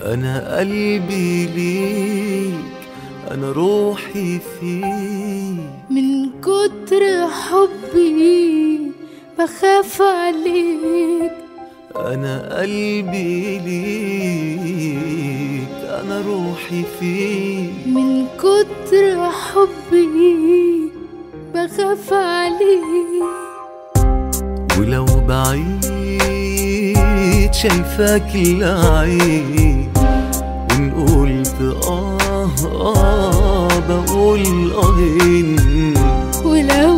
أنا قلبي ليك أنا روحي فيك من كتر حبي بخاف عليك أنا قلبي ليك أنا روحي فيك من كتر حبي بخاف عليك ولو بعيد شايفاك العين وإن قلت آه آه بقول آهين ولو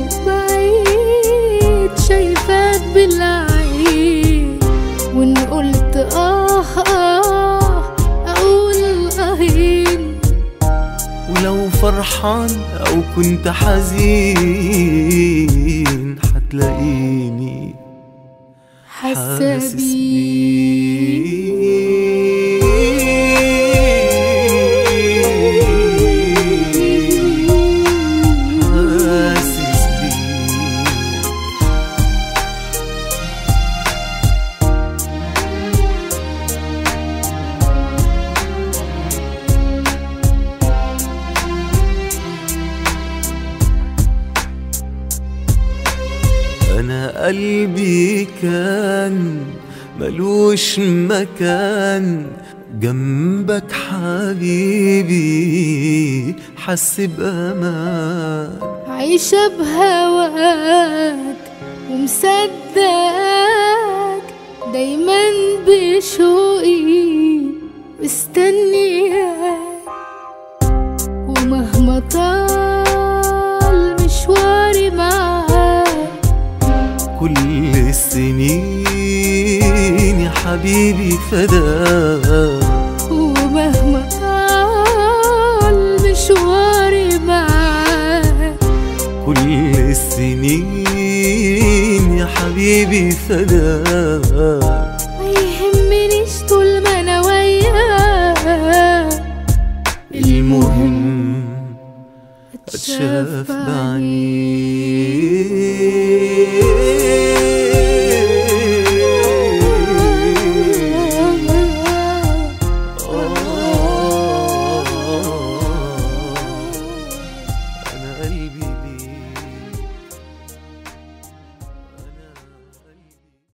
بعيد شايفاك بالعين وان قلت آه آه أقول آهين ولو فرحان أو كنت حزين حتلاقيني حاسة حاسس بيك حاسس بيك أنا قلبي كان ملوش مكان جنبك حبيبي حس بأمان عايشة بهواك ومصدقك دايما بشوقي مستنياك ومهما طال مشواري معاك كل السنين يا حبيبي فداك ومهما طال مشواري معاك كل السنين يا حبيبي فداك ما يهمنيش طول ما انا وياك المهم اتشاف بعيني أنا قلبي